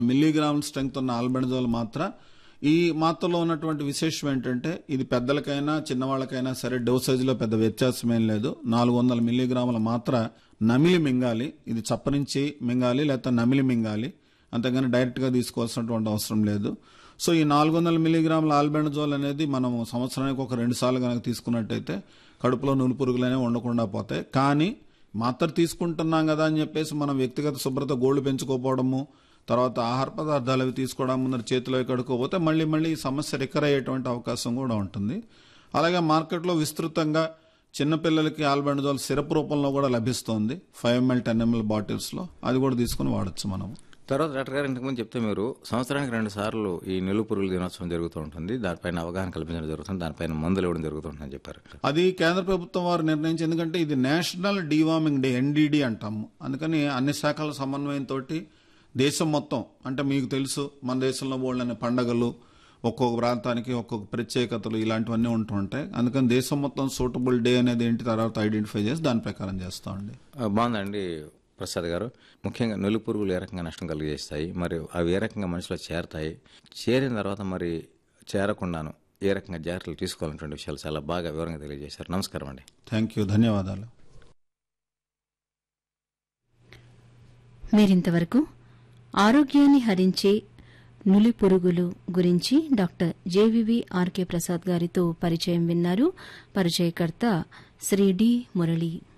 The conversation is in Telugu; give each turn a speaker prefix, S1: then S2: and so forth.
S1: మిల్లీగ్రామ్ స్ట్రెంగ్త్ ఉన్న ఆల్బెండజోల్ మాత్ర ఈ మాత్రలో ఉన్నటువంటి విశేషం ఏంటంటే ఇది పెద్దలకైనా చిన్నవాళ్ళకైనా సరే డోసేజ్లో పెద్ద వ్యత్యాసం ఏం లేదు నాలుగు వందల మిల్లీగ్రాముల మాత్ర నమిలి మింగాలి ఇది చప్పరించి మింగాలి లేకపోతే నమిలి మింగాలి అంతేగాని డైరెక్ట్గా తీసుకోవాల్సినటువంటి అవసరం లేదు సో ఈ నాలుగు వందల మిల్లీగ్రాముల ఆల్బెండజోల్ అనేది మనం సంవత్సరానికి ఒక రెండు సార్లు కనుక తీసుకున్నట్టయితే కడుపులో నులు పురుగులనే ఉండకుండా పోతాయి కానీ మాత్ర తీసుకుంటున్నాం కదా అని చెప్పేసి మనం వ్యక్తిగత శుభ్రత గోళ్లు పెంచుకోపోవడము తర్వాత ఆహార పదార్థాలు అవి తీసుకోవడం ముందర చేతిలో కడుక్కోపోతే మళ్ళీ మళ్ళీ ఈ సమస్య రికర్ అయ్యేటువంటి అవకాశం కూడా ఉంటుంది అలాగే మార్కెట్లో విస్తృతంగా చిన్నపిల్లలకి ఆల్బెండజోల్ సిరప్ రూపంలో కూడా లభిస్తుంది ఫైవ్ ఎంఎల్ టెన్ ఎంఎల్ బాటిల్స్లో అది కూడా తీసుకుని వాడచ్చు మనం
S2: తర్వాత డాక్టర్ గారు ఇంతకుముందు చెప్తే మీరు సంవత్సరానికి రెండు సార్లు ఈ నిలు పురుగుల దినోత్సవం జరుగుతూ ఉంటుంది దానిపైన అవగాహన కల్పించడం జరుగుతుంది దానిపైన మందులు ఇవ్వడం జరుగుతుందని చెప్పారు
S1: అది కేంద్ర ప్రభుత్వం వారు నిర్ణయించి ఎందుకంటే ఇది నేషనల్ డీవార్మింగ్ డే ఎన్డీడీ అంటాము అందుకని అన్ని శాఖల సమన్వయంతో దేశం మొత్తం అంటే మీకు తెలుసు మన దేశంలో బోళ్ళని పండగలు ఒక్కొక్క ప్రాంతానికి ఒక్కొక్క ప్రత్యేకతలు ఇలాంటివన్నీ ఉంటూ ఉంటాయి అందుకని దేశం మొత్తం సూటబుల్ డే అనేది ఏంటి తర్వాత ఐడెంటిఫై చేసి దాని ప్రకారం చేస్తామండి
S2: ఆ, బాగుందండి ప్రసాద్ గారు ముఖ్యంగా నులి పురుగులు ఏ రకంగా నష్టం కలిగజేస్తాయి మరి అవి ఏ రకంగా మనిషిలో చేరతాయి చేరిన తర్వాత మరి చేరకుండాను ఏ రకంగా జాగ్రత్తలు తీసుకోవాలనేటువంటి విషయాలు చాలా బాగా వివరంగా తెలియజేశారు నమస్కారం అండి
S1: థ్యాంక్ యూ ధన్యవాదాలు
S3: మీరింతవరకు ఆరోగ్యాన్ని హరించే నులి పురుగులు గురించి డాక్టర్ జేవివి ఆర్కే ప్రసాద్ గారితో పరిచయం విన్నారు పరిచయకర్త శ్రీ డి మురళి